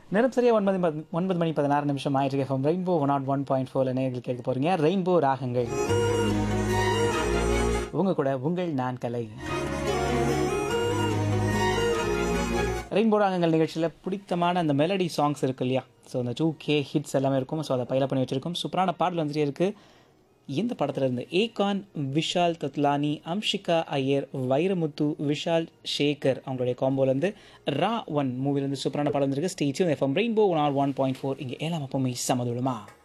நேரம் சரியா ஒன்பது பத்- ஒன்பது மணி பதினாறு நிமிஷம் ஆயிட்டு FM rainbow one naught one point ஃபோர்ல நேர்கள் கேட்க போறீங்க ரெயின்போ ராகங்கள் உங்க கூட உங்கள் நான் கலை ரெயின்போ ராகங்கள் நிகழ்ச்சியில் பிடித்தமான அந்த மெலடி சாங்ஸ் இருக்கு இல்லையா ஸோ அந்த டூ கே ஹிட்ஸ் எல்லாமே இருக்கும் ஸோ அதை பயில பண்ணி வச்சிருக்கோம் சூப்பரான பாடல் வந்துட்டே இருக்கு இந்த படத்துல இருந்து ஏகான் விஷால் தத்லானி அம்ஷிகா ஐயர் வைரமுத்து விஷால் ஷேகர் அவங்களுடைய காம்போலேருந்து ரா ஒன் மூவிலேருந்து சூப்பரான படம் வந்திருக்கு ஸ்டேச்சும் FM rainbow one or one point four இங்கே ஏழாம் அப்பமே சமதுளமா